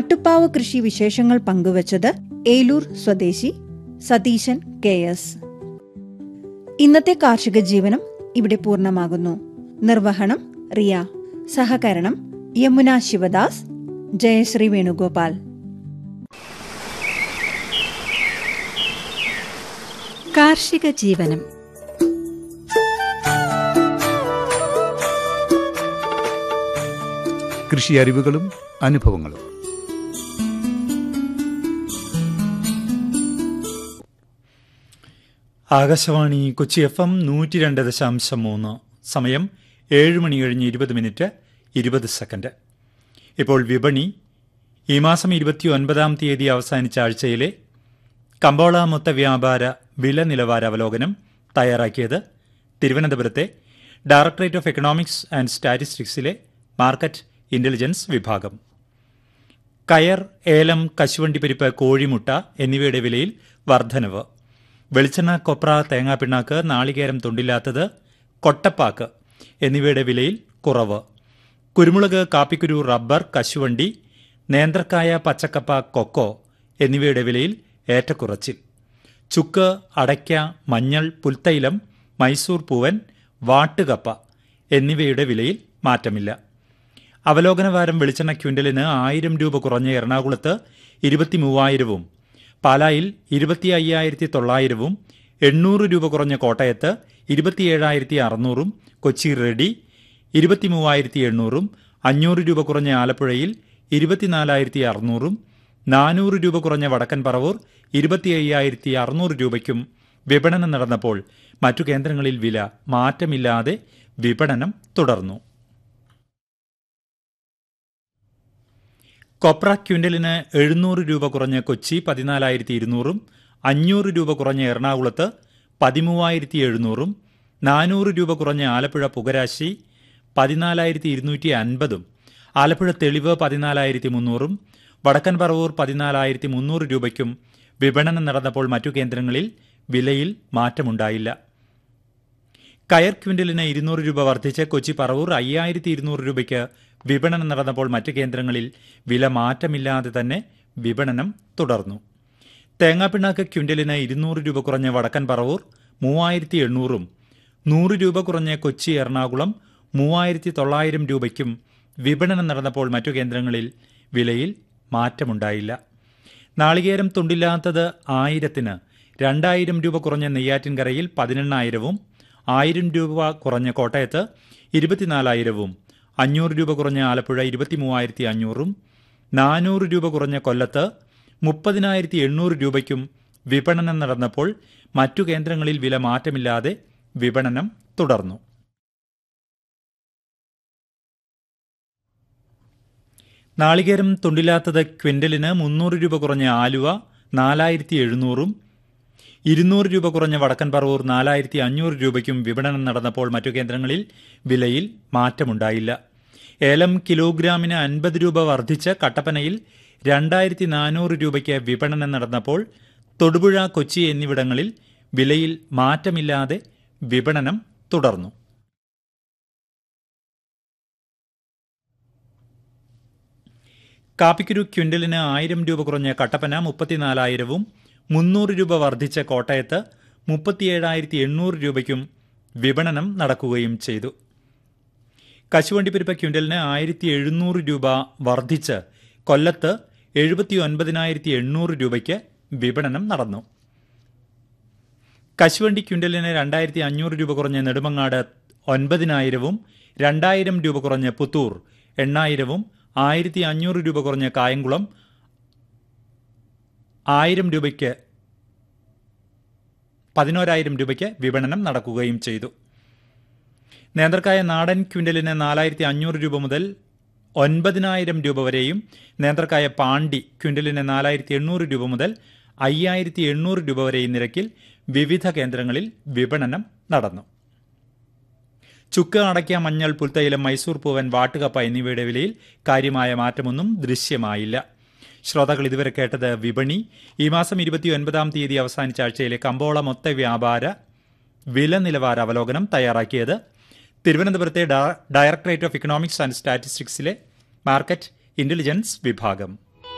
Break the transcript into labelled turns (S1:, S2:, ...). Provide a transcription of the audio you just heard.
S1: മട്ടുപ്പാവ് കൃഷി വിശേഷങ്ങൾ പങ്കുവച്ചത് ഏലൂർ സ്വദേശി സതീശൻ കെ എസ് ഇന്നത്തെ കാർഷിക ജീവനം ഇവിടെ പൂർണ്ണമാകുന്നു നിർവഹണം റിയ സഹകരണം യമുന ശിവദാസ് ജയശ്രീ വേണുഗോപാൽ
S2: കാർഷിക ജീവനം
S3: കൃഷി അറിവുകളും അനുഭവങ്ങളും
S4: ആകാശവാണി കൊച്ചി എഫ് എം നൂറ്റി രണ്ട് ദശാംശം മൂന്ന് സമയം ഏഴ് മണി കഴിഞ്ഞ് ഇരുപത് മിനിറ്റ് ഇരുപത് സെക്കൻഡ് ഇപ്പോൾ വിപണി ഈ മാസം ഇരുപത്തി ഒൻപതാം തീയതി അവസാനിച്ച ആഴ്ചയിലെ കമ്പോള മൊത്ത വ്യാപാര വില നിലവാര അവലോകനം തയ്യാറാക്കിയത് തിരുവനന്തപുരത്തെ ഡയറക്ടറേറ്റ് ഓഫ് എക്കണോമിക്സ് ആൻഡ് സ്റ്റാറ്റിസ്റ്റിക്സിലെ മാർക്കറ്റ് ഇന്റലിജൻസ് വിഭാഗം കയർ ഏലം കശുവണ്ടി പരിപ്പ് കോഴിമുട്ട എന്നിവയുടെ വിലയിൽ വർധനവ് വെളിച്ചെണ്ണ കൊപ്ര തേങ്ങാപ്പിണ്ണാക്ക് നാളികേരം തൊണ്ടില്ലാത്തത് കൊട്ടപ്പാക്ക് എന്നിവയുടെ വിലയിൽ കുറവ് കുരുമുളക് കാപ്പിക്കുരു റബ്ബർ കശുവണ്ടി നേന്ത്രക്കായ പച്ചക്കപ്പ കൊക്കോ എന്നിവയുടെ വിലയിൽ ഏറ്റക്കുറച്ചിൽ ചുക്ക് അടയ്ക്ക മഞ്ഞൾ പുൽത്തൈലം മൈസൂർ പൂവൻ വാട്ടുകപ്പ എന്നിവയുടെ വിലയിൽ മാറ്റമില്ല അവലോകനവാരം വെളിച്ചെണ്ണ ക്വിൻ്റലിന് ആയിരം രൂപ കുറഞ്ഞ എറണാകുളത്ത് ഇരുപത്തി മൂവായിരവും പാലായിൽ ഇരുപത്തി അയ്യായിരത്തി തൊള്ളായിരവും എണ്ണൂറ് രൂപ കുറഞ്ഞ കോട്ടയത്ത് ഇരുപത്തിയേഴായിരത്തി അറുന്നൂറും കൊച്ചി റെഡി ഇരുപത്തി മൂവായിരത്തി എണ്ണൂറും അഞ്ഞൂറ് രൂപ കുറഞ്ഞ ആലപ്പുഴയിൽ ഇരുപത്തിനാലായിരത്തി അറുന്നൂറും നാനൂറ് രൂപ കുറഞ്ഞ വടക്കൻ പറവൂർ ഇരുപത്തി അയ്യായിരത്തി അറുന്നൂറ് രൂപയ്ക്കും വിപണനം നടന്നപ്പോൾ മറ്റു കേന്ദ്രങ്ങളിൽ വില മാറ്റമില്ലാതെ വിപണനം തുടർന്നു കൊപ്ര ക്വിൻ്റലിന് എഴുന്നൂറ് രൂപ കുറഞ്ഞ കൊച്ചി പതിനാലായിരത്തി ഇരുന്നൂറും അഞ്ഞൂറ് രൂപ കുറഞ്ഞ എറണാകുളത്ത് പതിമൂവായിരത്തി എഴുന്നൂറും നാനൂറ് രൂപ കുറഞ്ഞ ആലപ്പുഴ പുകരാശി പതിനാലായിരത്തി ഇരുന്നൂറ്റി അൻപതും ആലപ്പുഴ തെളിവ് പതിനാലായിരത്തി മുന്നൂറും വടക്കൻ പറവൂർ പതിനാലായിരത്തി മുന്നൂറ് രൂപയ്ക്കും വിപണനം നടന്നപ്പോൾ മറ്റു കേന്ദ്രങ്ങളിൽ വിലയിൽ മാറ്റമുണ്ടായില്ല കയർ ക്വിൻ്റലിന് ഇരുന്നൂറ് രൂപ വർദ്ധിച്ച് കൊച്ചി പറവൂർ അയ്യായിരത്തി ഇരുന്നൂറ് രൂപയ്ക്ക് വിപണനം നടന്നപ്പോൾ മറ്റു കേന്ദ്രങ്ങളിൽ വില മാറ്റമില്ലാതെ തന്നെ വിപണനം തുടർന്നു തേങ്ങാപ്പിണ്ണാക്ക് ക്വിൻ്റലിന് ഇരുന്നൂറ് രൂപ കുറഞ്ഞ വടക്കൻ പറവൂർ മൂവായിരത്തി എണ്ണൂറും നൂറ് രൂപ കുറഞ്ഞ കൊച്ചി എറണാകുളം മൂവായിരത്തി തൊള്ളായിരം രൂപയ്ക്കും വിപണനം നടന്നപ്പോൾ മറ്റു കേന്ദ്രങ്ങളിൽ വിലയിൽ മാറ്റമുണ്ടായില്ല നാളികേരം തുണ്ടില്ലാത്തത് ആയിരത്തിന് രണ്ടായിരം രൂപ കുറഞ്ഞ നെയ്യാറ്റിൻകരയിൽ പതിനെണ്ണായിരവും ആയിരം രൂപ കുറഞ്ഞ കോട്ടയത്ത് ഇരുപത്തിനാലായിരവും അഞ്ഞൂറ് രൂപ കുറഞ്ഞ ആലപ്പുഴ ഇരുപത്തി മൂവായിരത്തി അഞ്ഞൂറും നാനൂറ് രൂപ കുറഞ്ഞ കൊല്ലത്ത് മുപ്പതിനായിരത്തി എണ്ണൂറ് രൂപയ്ക്കും വിപണനം നടന്നപ്പോൾ മറ്റു കേന്ദ്രങ്ങളിൽ വില മാറ്റമില്ലാതെ വിപണനം തുടർന്നു നാളികേരം തുണ്ടില്ലാത്തത് ക്വിൻ്റലിന് മുന്നൂറ് രൂപ കുറഞ്ഞ ആലുവ നാലായിരത്തി എഴുന്നൂറും ഇരുന്നൂറ് രൂപ കുറഞ്ഞ വടക്കൻ പറവൂർ നാലായിരത്തി അഞ്ഞൂറ് രൂപയ്ക്കും വിപണനം നടന്നപ്പോൾ മറ്റു കേന്ദ്രങ്ങളിൽ വിലയിൽ മാറ്റമുണ്ടായില്ല ഏലം കിലോഗ്രാമിന് അൻപത് രൂപ വർദ്ധിച്ച് കട്ടപ്പനയിൽ രണ്ടായിരത്തി നാനൂറ് രൂപയ്ക്ക് വിപണനം നടന്നപ്പോൾ തൊടുപുഴ കൊച്ചി എന്നിവിടങ്ങളിൽ വിലയിൽ മാറ്റമില്ലാതെ വിപണനം തുടർന്നു കാപ്പിക്കുരു ക്വിൻ്റലിന് ആയിരം രൂപ കുറഞ്ഞ കട്ടപ്പന മുപ്പത്തിനാലായിരവും മുന്നൂറ് രൂപ വർദ്ധിച്ച കോട്ടയത്ത് മുപ്പത്തിയേഴായിരത്തി എണ്ണൂറ് രൂപയ്ക്കും വിപണനം നടക്കുകയും ചെയ്തു കശുവണ്ടിപ്പരിപ്പ് ക്വിൻ്റലിന് ആയിരത്തി എഴുന്നൂറ് രൂപ വർദ്ധിച്ച് കൊല്ലത്ത് എഴുപത്തി ഒൻപതിനായിരത്തി എണ്ണൂറ് രൂപയ്ക്ക് വിപണനം നടന്നു കശുവണ്ടി ക്വിൻ്റലിന് രണ്ടായിരത്തി അഞ്ഞൂറ് രൂപ കുറഞ്ഞ നെടുമങ്ങാട് ഒൻപതിനായിരവും രണ്ടായിരം രൂപ കുറഞ്ഞ പുത്തൂർ എണ്ണായിരവും ആയിരത്തി അഞ്ഞൂറ് രൂപ കുറഞ്ഞ കായംകുളം ആയിരം രൂപയ്ക്ക് പതിനോരായിരം രൂപയ്ക്ക് വിപണനം നടക്കുകയും ചെയ്തു നേന്ത്രക്കായ നാടൻ ക്വിൻ്റലിന് നാലായിരത്തി അഞ്ഞൂറ് രൂപ മുതൽ ഒൻപതിനായിരം രൂപ വരെയും നേന്ത്രക്കായ പാണ്ടി ക്വിൻ്റലിന് നാലായിരത്തി എണ്ണൂറ് രൂപ മുതൽ അയ്യായിരത്തി എണ്ണൂറ് രൂപ വരെയും നിരക്കിൽ വിവിധ കേന്ദ്രങ്ങളിൽ വിപണനം നടന്നു ചുക്ക് അടയ്ക്ക മഞ്ഞൾ പുൽത്തൈലം മൈസൂർ പൂവൻ വാട്ടുകപ്പ എന്നിവയുടെ വിലയിൽ കാര്യമായ മാറ്റമൊന്നും ദൃശ്യമായില്ല ശ്രോതാക്കൾ ഇതുവരെ കേട്ടത് വിപണി ഈ മാസം ഇരുപത്തി ഒൻപതാം തീയതി അവസാനിച്ച ആഴ്ചയിലെ കമ്പോള മൊത്ത വ്യാപാര വില നിലവാര അവലോകനം തയ്യാറാക്കിയത് തിരുവനന്തപുരത്തെ ഡയറക്ടറേറ്റ് ഓഫ് ഇക്കണോമിക്സ് ആൻഡ് സ്റ്റാറ്റിസ്റ്റിക്സിലെ മാർക്കറ്റ് ഇന്റലിജൻസ് വിഭാഗം